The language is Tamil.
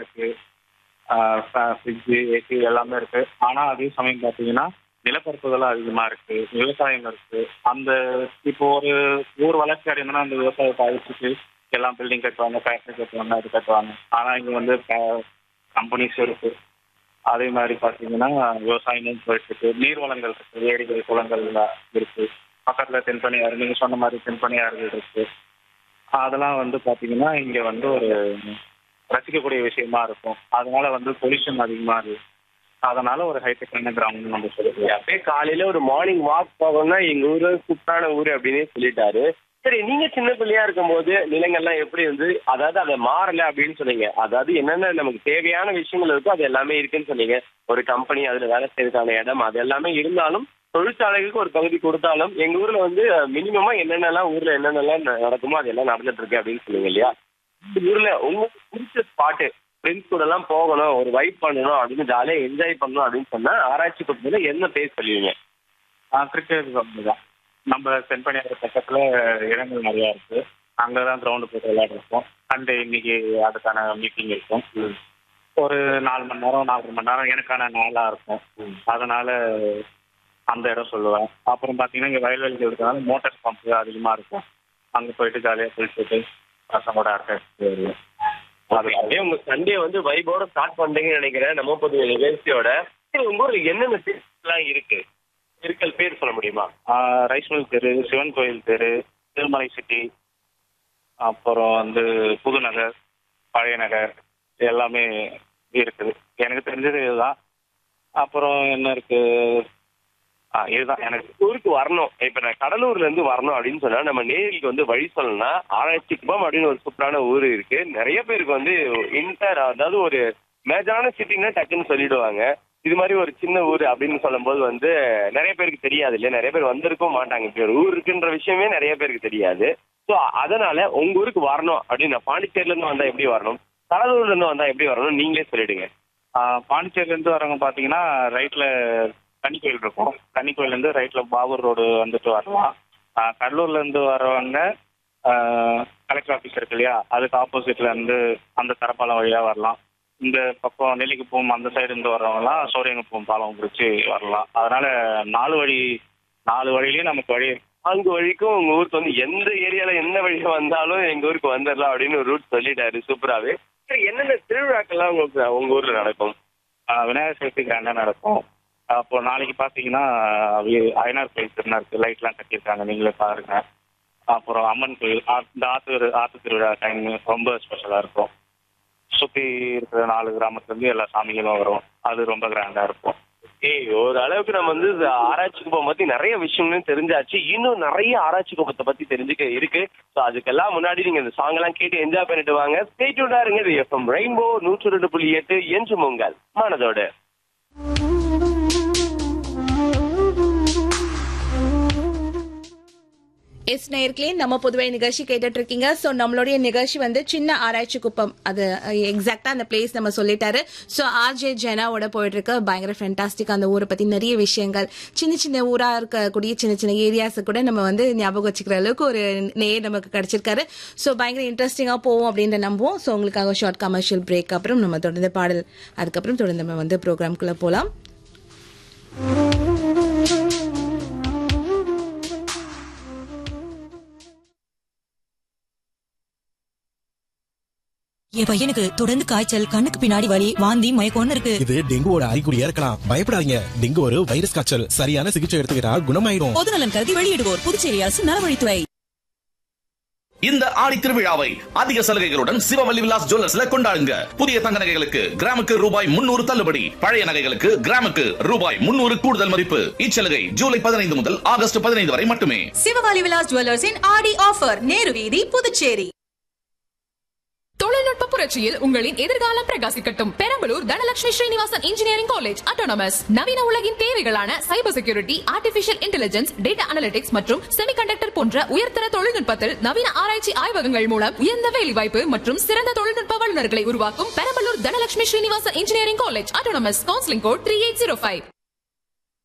இருக்கு ஃப்ரிட்ஜ் ஏசி எல்லாமே இருக்கு ஆனா அதே சமயம் பார்த்தீங்கன்னா நிலப்பரப்புகள் அதிகமா இருக்கு விவசாயம் இருக்கு அந்த இப்போ ஒரு ஊர் வளர்ச்சி அடையணும்னா அந்த விவசாயத்தை அழிச்சிட்டு எல்லாம் பில்டிங் கட்டுவாங்க ஃபேக்டரி கட்டுவாங்க அது கட்டுவாங்க ஆனா இங்க வந்து கம்பெனிஸ் இருக்கு அதே மாதிரி பார்த்தீங்கன்னா விவசாயமும் போயிட்டு இருக்கு நீர்வளங்கள் இருக்கு ஏரிகள் குளங்கள் எல்லாம் இருக்கு பக்கத்துல தென்பனியாறு நீங்க சொன்ன மாதிரி தென்பனியாறுகள் இருக்கு அதெல்லாம் வந்து பார்த்தீங்கன்னா இங்க வந்து ஒரு ரசிக்கக்கூடிய விஷயமா இருக்கும் அதனால வந்து பொல்யூஷன் அதிகமா இருக்கு அதனால ஒரு ஹைடெக்கான கிராமம் நம்ம சொல்லுவோம் அப்படியே காலையில ஒரு மார்னிங் வாக் போகணும்னா எங்க ஊரு சூப்பரான ஊரு அப்படின்னே சொல்லிட்டாரு சரி நீங்க சின்ன பிள்ளையா இருக்கும்போது நிலங்கள்லாம் எப்படி வந்து அதாவது அதை மாறல அப்படின்னு சொன்னீங்க அதாவது என்னென்ன நமக்கு தேவையான விஷயங்கள் இருக்கோ அது எல்லாமே இருக்குன்னு சொன்னீங்க ஒரு கம்பெனி அதுல வேலை செய்யறதுக்கான இடம் அது எல்லாமே இருந்தாலும் தொழிற்சாலைகளுக்கு ஒரு பகுதி கொடுத்தாலும் எங்க ஊர்ல வந்து மினிமமா என்னென்னலாம் ஊர்ல என்னென்னலாம் ந- நடக்குமோ அது எல்லாம் நடந்துட்டு இருக்கு அப்படின்னு சொன்னீங்க இல்லையா இந்த ஊர்ல உங்களுக்கு பிடிச்ச ஸ்பாட்டு ஃப்ரெண்ட்ஸ் கூட எல்லாம் போகணும் ஒரு வைப் பண்ணணும் அப்படின்னு ஜாலியா என்ஜாய் பண்ணணும் அப்படின்னு சொன்னா ஆராய்ச்சி பக்கத்துல என்ன பேர் சொல்லுவீங்க கிரிக்கெட் கிரவுண்டு தான் நம்ம தென்பனியாறு பக்கத்துல இடங்கள் நிறையா இருக்கு அங்கதான் கிரவுண்டு போட்டு விளையாடுறோம் சண்டே இன்னைக்கு அதுக்கான மீட்டிங் இருக்கும் ஒரு நாலு மணி நேரம் நாலரை மணி நேரம் எனக்கான நாளா இருக்கும் அதனால அந்த இடம் சொல்லுவேன் அப்புறம் பாத்தீங்கன்னா இங்க வயல்வெளிகள் இருக்கிறதுனால மோட்டார் பம்ப் அதிகமா இருக்கும் அங்க போயிட்டு ஜாலியா குளிச்சுட்டு பசங்களோட அரட்டை வருவேன் அது அப்படியே உங்க சண்டே வந்து வைபோட ஸ்டார்ட் பண்றீங்கன்னு நினைக்கிறேன் நம்ம பொது நிகழ்ச்சியோட சரி, உங்க ஊர்ல என்னென்ன எல்லாம் இருக்கு இருக்கல் பேர் சொல்ல முடியுமா ஆஹ் ரைஸ் மில் தெரு சிவன் கோயில் தெரு திருமலை சிட்டி அப்புறம் வந்து புதுநகர் பழைய நகர் இது எல்லாமே இருக்குது எனக்கு தெரிஞ்சது இதுதான் அப்புறம் என்ன இருக்கு ஆ இதுதான் எனக்கு ஊருக்கு வரணும் இப்ப நான் கடலூர்ல இருந்து வரணும் அப்படின்னு சொன்னா நம்ம நேரிலுக்கு வந்து வழி சொல்லணும்னா ஆராய்ச்சி குப்பம் அப்படின்னு ஒரு சூப்பரான ஊர் இருக்கு நிறைய பேருக்கு வந்து இன்டர் அதாவது ஒரு மேஜரான சிட்டின்னா டக்குன்னு சொல்லிடுவாங்க இது மாதிரி ஒரு சின்ன ஊர் அப்படின்னு சொல்லும்போது வந்து நிறைய பேருக்கு தெரியாது இல்லையா நிறைய பேர் வந்திருக்கவும் மாட்டாங்க இப்படி ஒரு ஊர் இருக்குன்ற விஷயமே நிறைய பேருக்கு தெரியாது ஸோ அதனால உங்க ஊருக்கு வரணும் அப்படின்னு நான் பாண்டிச்சேரில இருந்து வந்தா எப்படி வரணும் கடலூர்ல இருந்து வந்தா எப்படி வரணும் நீங்களே சொல்லிடுங்க ஆஹ் பாண்டிச்சேரியிலேருந்து வரவங்க பார்த்தீங்கன்னா ரைட்டில் தனி கோயில் இருக்கும் தனி கோயிலேருந்து ரைட்டில் பாபூர் ரோடு வந்துட்டு வரலாம் ஆஹ் கடலூர்லேருந்து வரவங்க கலெக்டர் ஆஃபீஸ் இருக்கு இல்லையா அதுக்கு ஆப்போசிட்ல இருந்து அந்த தரப்பாலம் வழியாக வரலாம் இந்த பக்கம் நெல்லிக்குப்பம் அந்த சைடு இருந்து வர்றவங்கலாம் சோரியங்குப்பம் பாலம் பிடிச்சி வரலாம் அதனால நாலு வழி நாலு வழியிலையும் நமக்கு வழி இருக்கு. நான்கு வழிக்கும் உங்க ஊருக்கு வந்து எந்த ஏரியால எந்த வழியா வந்தாலும் எங்க ஊருக்கு வந்துடலாம் அப்படின்னு ஒரு ரூட் சொல்லிட்டாரு சூப்பராவே சரி என்னென்ன திருவிழாக்கள்லாம் உங்களுக்கு உங்க ஊர்ல நடக்கும் ஆஹ் விநாயகர் சதுர்த்தி கிராண்டாக நடக்கும் அப்போ நாளைக்கு பார்த்தீங்கன்னா வி- அய்யனார் கோயில் திருநாள் இருக்கு லைட்லாம் கட்டியிருக்காங்க நீங்களே பாருங்க அப்புறம் அம்மன் கோயில் ஆ- இந்த ஆத்து ஆத்து திருவிழா டைம் ரொம்ப ஸ்பெஷலாக இருக்கும் சுற்றி இருக்கிற நாலு கிராமத்துலேருந்து எல்லா சாமிகளும் வரும் அது ரொம்ப கிராண்டாக இருக்கும் ஏய் ஒரு அளவுக்கு நம்ம வந்து இந்த ஆராய்ச்சி குப்பம் பத்தி நிறைய விஷயங்களும் தெரிஞ்சாச்சு இன்னும் நிறைய ஆராய்ச்சி குப்பத்தை பத்தி தெரிஞ்சுக்க இருக்கு ஸோ அதுக்கெல்லாம் முன்னாடி நீங்க இந்த சாங் எல்லாம் கேட்டு என்ஜாய் பண்ணிட்டு வாங்க ஸ்டேட்யூடா இருங்க இது எஃப்எம் ரெயின்போ நூற்றி ரெண்டு புள்ளி எட்டு என்று உங்கள் மனதோடு எஸ் நேயர்களே நம்ம பொதுவை நிகழ்ச்சி கேட்டுட்டு இருக்கீங்க ஸோ நம்மளுடைய நிகழ்ச்சி வந்து சின்ன ஆராய்ச்சி குப்பம் அது எக்ஸாக்டா அந்த பிளேஸ் நம்ம சொல்லிட்டாரு ஸோ ஆர்ஜே ஜெனாவோட போயிட்டு இருக்க பயங்கர ஃபென்டாஸ்டிக் அந்த ஊரை பத்தி நிறைய விஷயங்கள் சின்ன சின்ன ஊரா இருக்கக்கூடிய சின்ன சின்ன ஏரியாஸ் கூட நம்ம வந்து ஞாபகம் வச்சுக்கிற அளவுக்கு ஒரு நேர் நமக்கு கிடைச்சிருக்காரு ஸோ பயங்கர இன்ட்ரெஸ்டிங்கா போவோம் அப்படின்னு நம்புவோம் ஸோ உங்களுக்காக ஷார்ட் கமர்ஷியல் பிரேக் அப்புறம் நம்ம தொடர்ந்து பாடல் அதுக்கப்புறம் தொடர்ந்து நம்ம வந்து ப்ரோக்ராம்குள்ள போலாம் என் பையனுக்கு தொடர்ந்து காய்ச்சல் கண்ணுக்கு பின்னாடி வலி வாந்தி மயக்கம்னு இருக்கு இது டெங்குவோட அறிகுறியா இருக்கலாம் பயப்படாதீங்க டெங்கு ஒரு வைரஸ் காய்ச்சல் சரியான சிகிச்சை எடுத்துக்கிட்டா குணமாயிடும் பொதுநலன் கருதி வெளியிடுவோர் புதுச்சேரி அரசு நலவழித்துறை இந்த ஆடி திருவிழாவை அதிக சலுகைகளுடன் சிவவல்லி விலாஸ் ஜுவல்லர்ஸ்ல கொண்டாடுங்க புதிய தங்க நகைகளுக்கு கிராமுக்கு ரூபாய் முன்னூறு தள்ளுபடி பழைய நகைகளுக்கு கிராமுக்கு ரூபாய் முன்னூறு கூடுதல் மதிப்பு இச்சலுகை ஜூலை பதினைந்து முதல் ஆகஸ்ட் பதினைந்து வரை மட்டுமே சிவகாலி விலாஸ் ஜுவல்லர்ஸின் ஆடி ஆஃபர் நேரு வீதி புதுச்சேரி தொழில்நுட்ப புரட்சியில் உங்களின் எதிர்காலம் பிரகாசிக்கட்டும் Perambalur Dhanalakshmi Srinivasan engineering college autonomous நவீன உலகின் தேவைகளான cyber security artificial intelligence data analytics மற்றும் செமிகண்டக்டர் போன்ற உயர்தர தொழில்நுட்பத்தில் நவீன ஆராய்ச்சி ஆய்வகங்கள் மூலம் உயர்ந்த வேலைவாய்ப்பு மற்றும் சிறந்த தொழில்நுட்ப வல்லுநர்களை உருவாக்கும் Perambalur Dhanalakshmi Srinivasan engineering college autonomous counselling code three eight zero five